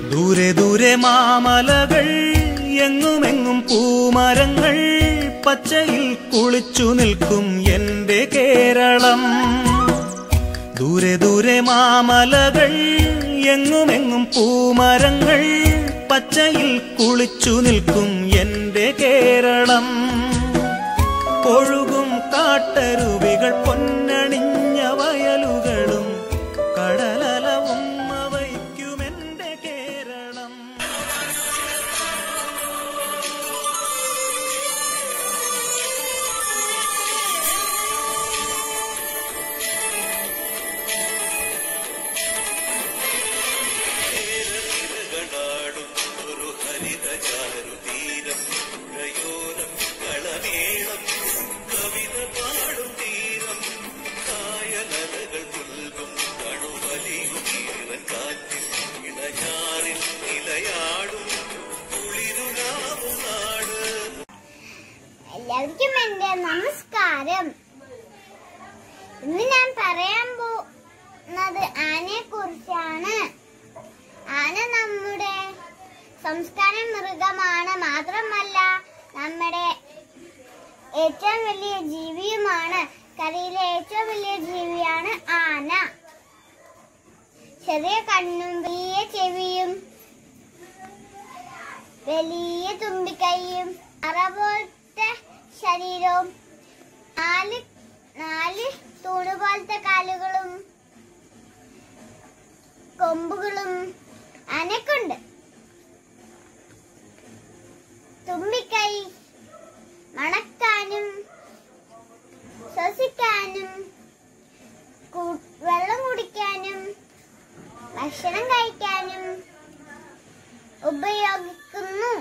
ദൂരെ ദൂരെ മാമലകൾ എങ്ങുമെങ്ങും പൂമരങ്ങൾ പച്ചയിൽ കുളിച്ചു നിൽക്കും എന്റെ കേരളം ദൂരെ ദൂരെ മാമലകൾ എങ്ങുമെങ്ങും പൂമരങ്ങൾ പച്ചയിൽ കുളിച്ചു നിൽക്കും എന്റെ കേരളം ഒഴുകും കാട്ടരുവികൾ പൊന്നണിഞ്ഞ വയലുകളും കടലലവും അവയ്ക്കുമെന്റെ കേരളം ാടും ഒരു ഹരിത ചാരുതീരം പുഴയോരം കളമേളം കവിത പാടും തീരം കായലലകൾ പുൽകും കണുവലിയും ഈറൻ കാറ്റിൽ ഇടയാറിൽ നിലയാടും കുളിരുലാവും നാട് എല്ലാവർക്കും എന്റെ നമസ്കാരം ഇന്ന് ഞാൻ പറയാൻ പോകുന്നത് ആനയെ കുറിച്ചാണ് ആന നമ്മുടെ സംസ്കാര മൃഗമാണ് മാത്രമല്ല നമ്മുടെ ഏറ്റവും വലിയ ജീവിയുമാണ് കരയിലെ ഏറ്റവും വലിയ ജീവിയാണ് ആന ചെറിയ കണ്ണും വലിയ ചെവിയും വലിയ തുമ്പിക്കൈയും അറ പോലത്തെ ശരീരവും നാല് നാല് തൂണ് പോലത്തെ കാലുകളും കൊമ്പുകളും അനക്കുണ്ട് തുമ്പിക്കൈ മണക്കാനും ശ്വസിക്കാനും കു- വെള്ളം കുടിക്കാനും ഭക്ഷണം കഴിക്കാനും ഉപയോഗിക്കുന്നു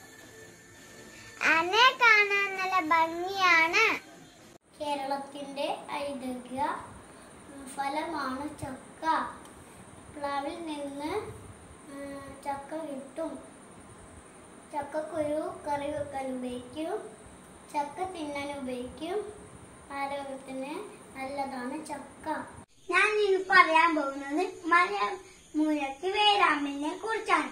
ആനയെ കാണാൻ നല്ല ഭംഗിയാണ് കേരളത്തിന്റെ ഐതിഹ്യ ഫലമാണ് ചക്ക പ്ലാവിൽ നിന്ന് ഉം, ചക്ക കിട്ടും ചക്കക്കുരു കറി വെക്കാൻ ഉപയോഗിക്കും ചക്ക തിന്നാൻ ഉപയോഗിക്കും ആരോഗ്യത്തിന് നല്ലതാണ് ചക്ക ഞാൻ ഇനി പറയാൻ പോകുന്നത് മലമുഴക്ക് വേരാമ്പലിനെ കുറിച്ചാണ്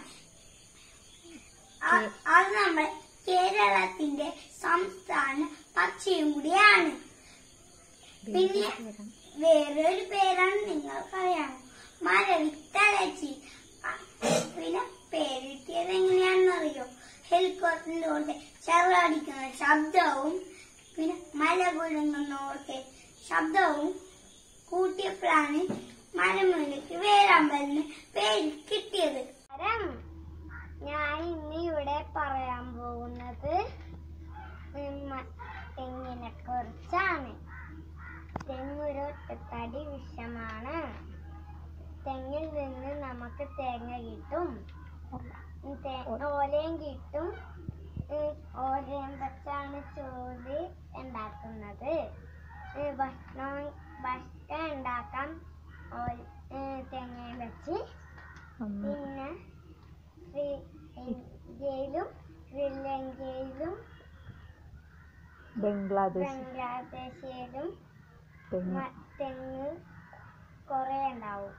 അ- അത് നമ്മുടെ കേരളത്തിന്റെ സംസ്ഥാന പക്ഷിയും കൂടിയാണ് പിന്നെ വേറൊരു പേരാണ് നിങ്ങൾക്കറിയാം മരവിത്തലച്ചി അ- പിന്നെ പേര് കിട്ടിയത് എങ്ങനെയാണെന്നറിയോ ഹെലികോപ്റ്ററിന്റെ ചെറുതടിക്കുന്ന ശബ്ദവും പിന്നെ മല കുഴങ്ങുന്നവർക്ക് ശബ്ദവും കൂട്ടിയപ്പോഴാണ് മരമുലക്ക് വേരാമ്പലിന് പേര് കിട്ടിയത് ഞാൻ ഇന്ന് ഇവിടെ പറയാൻ പോകുന്നത് തെങ്ങിനെ കുറിച്ചാണ് തെങ്ങൊരു ഒറ്റത്തടി വിഷമാണ് തെങ്ങിൽ നിന്ന് നമുക്ക് തേങ്ങ കിട്ടും തേ- ഓലയും കിട്ടും ഉം, ഓലയും വെച്ചാണ് ചോറ് ഉണ്ടാക്കുന്നത് ഉം, ഭക്ഷണം ഭക്ഷണം ഉണ്ടാക്കാം ഓല- ഉം, തേങ്ങയും വെച്ച് പിന്നെ ശ്രീ- ഇന്ത്യയിലും ശ്രീലങ്കയിലും ബംഗ്ലാദേശ് ബംഗ്ലാദേശിലും തെങ്ങ് മ- തെങ്ങ് കുറെ ഉണ്ടാവും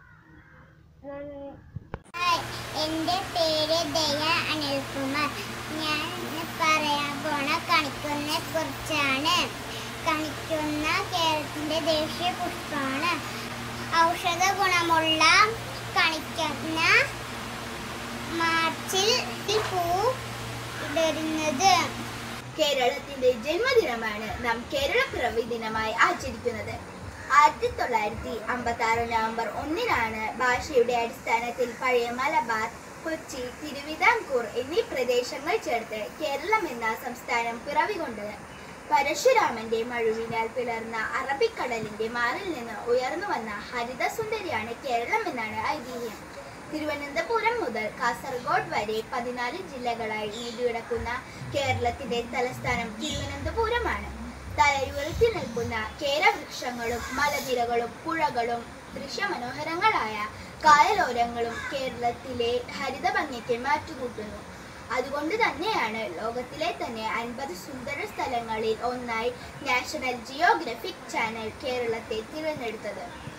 എന്റെ പേര് ദയ അനിൽകുമാർ ഞാൻ ഇന്ന് പറയാൻ പോണ കണിക്കൊന്നെ കുറിച്ചാണ് കണിക്കുന്ന കേരളത്തിന്റെ ദേശീയ പുഷ്പമാണ് ഔഷധ ഗുണമുള്ള കണിക്കുന്ന മാർച്ചിൽ പൂ ഇടരുന്നത് കേരളത്തിന്റെ ജന്മദിനമാണ് നാം കേരളപ്പിറവി ദിനമായി ആചരിക്കുന്നത് ആയിരത്തി തൊള്ളായിരത്തി അമ്പത്തി ആറ് നവംബർ ഒന്നിനാണ് ഭാഷയുടെ അടിസ്ഥാനത്തിൽ പഴയ മലബാർ കൊച്ചി തിരുവിതാംകൂർ എന്നീ പ്രദേശങ്ങൾ ചേർത്ത് കേരളം എന്ന സംസ്ഥാനം പിറവികൊണ്ടത് പരശുരാമന്റെ മഴുവിനാൽ പിളർന്ന അറബിക്കടലിന്റെ മാറിൽ നിന്ന് ഉയർന്നു വന്ന ഹരിതസുന്ദരിയാണ് കേരളം എന്നാണ് ഐതിഹ്യം തിരുവനന്തപുരം മുതൽ കാസർഗോഡ് വരെ പതിനാല് ജില്ലകളായി നീണ്ടുകിടക്കുന്ന കേരളത്തിന്റെ തലസ്ഥാനം തിരുവനന്തപുരമാണ് തലയുയർത്തി നിൽക്കുന്ന കേരവൃക്ഷങ്ങളും മലനിരകളും പുഴകളും ദൃശ്യമനോഹരങ്ങളായ കായലോരങ്ങളും കേരളത്തിലെ ഹരിത ഭംഗിക്ക് മാറ്റുകൂട്ടുന്നു അതുകൊണ്ട് തന്നെയാണ് ലോകത്തിലെ തന്നെ അൻപത് സുന്ദര സ്ഥലങ്ങളിൽ ഒന്നായി നാഷണൽ ജിയോഗ്രഫിക് ചാനൽ കേരളത്തെ തിരഞ്ഞെടുത്തത്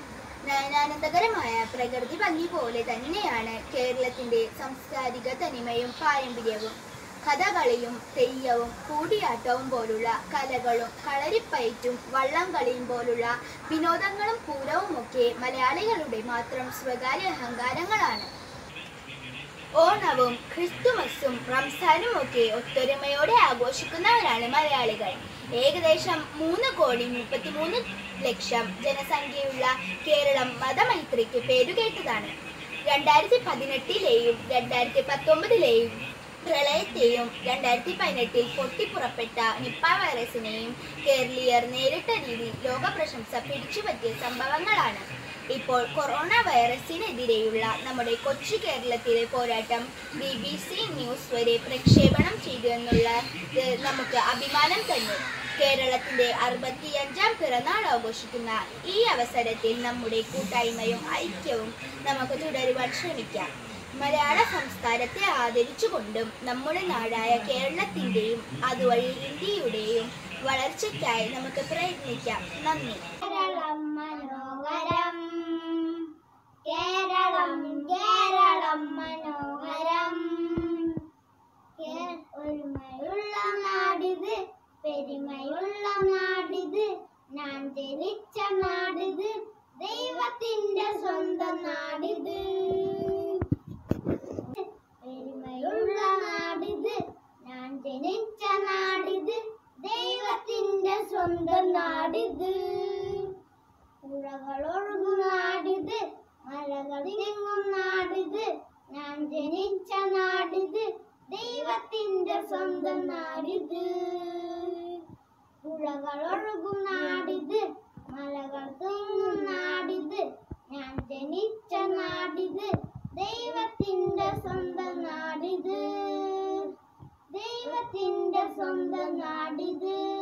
നയനാനന്ദകരമായ പ്രകൃതി ഭംഗി പോലെ തന്നെയാണ് കേരളത്തിന്റെ സാംസ്കാരിക തനിമയും പാരമ്പര്യവും കഥകളിയും തെയ്യവും കൂടിയാട്ടവും പോലുള്ള കലകളും കളരിപ്പയറ്റും വള്ളംകളിയും പോലുള്ള വിനോദങ്ങളും പൂരവുമൊക്കെ മലയാളികളുടെ മാത്രം സ്വകാര്യ അഹങ്കാരങ്ങളാണ് ഓണവും ക്രിസ്തുമസും റംസാനും ഒക്കെ ഒത്തൊരുമയോടെ ആഘോഷിക്കുന്നവരാണ് മലയാളികൾ ഏകദേശം മൂന്ന് കോടി മുപ്പത്തിമൂന്ന് ലക്ഷം ജനസംഖ്യയുള്ള കേരളം മതമൈത്രിക്ക് പേരുകേട്ടതാണ് രണ്ടായിരത്തി പതിനെട്ടിലെയും രണ്ടായിരത്തി പത്തൊമ്പതിലെയും പ്രളയത്തെയും രണ്ടായിരത്തി പതിനെട്ടിൽ പൊട്ടിപ്പുറപ്പെട്ട നിപ്പ വൈറസിനെയും കേരളീയർ നേരിട്ട രീതി ലോക പ്രശംസ പിടിച്ചുപറ്റിയ സംഭവങ്ങളാണ് ഇപ്പോൾ കൊറോണ വൈറസിനെതിരെയുള്ള നമ്മുടെ കൊച്ചു കേരളത്തിലെ പോരാട്ടം ബി ബി സി ന്യൂസ് വരെ പ്രക്ഷേപണം ചെയ്തു എന്നുള്ള ഇത് നമുക്ക് അഭിമാനം തന്നെ കേരളത്തിന്റെ അറുപത്തിയഞ്ചാം പിറന്നാൾ ആഘോഷിക്കുന്ന ഈ അവസരത്തിൽ നമ്മുടെ കൂട്ടായ്മയും ഐക്യവും നമുക്ക് തുടരുവാൻ ശ്രമിക്കാം മലയാള സംസ്കാരത്തെ ആദരിച്ചുകൊണ്ടും നമ്മുടെ നാടായ കേരളത്തിന്റെയും അതുവഴി ഇന്ത്യയുടെയും വളർച്ചയ്ക്കായി നമുക്ക് പ്രയത്നിക്കാം നന്ദി കേരളം മനോഹരം കേരളം കേരളം മനോഹരം കേ- ഒരുമയുള്ള നാടിത് പെരുമയുള്ള നാടിത് ഞാൻ ജനിച്ച നാടിത് ദൈവത്തിന്റെ സ്വന്തം നാടിത് പെരുമയുള്ള നാടിത് ഞാൻ ജനിച്ച നാടിത് ദൈവത്തിന്റെ സ്വന്തം നാടിത് പുഴകളൊഴുകും നാടിത് മലകൾ തിങ്ങും നാടിത് ഞാൻ ജനിച്ച നാടിത് ദൈവത്തിന്റെ സ്വന്തം നാടിത് പുഴകളൊഴുകും നാടിത് മലകൾ തിങ്ങും നാടിത് ഞാൻ ജനിച്ച നാടിത് ദൈവത്തിന്റെ സ്വന്തം നാടിത് ദൈവത്തിന്റെ സ്വന്തം നാടിത്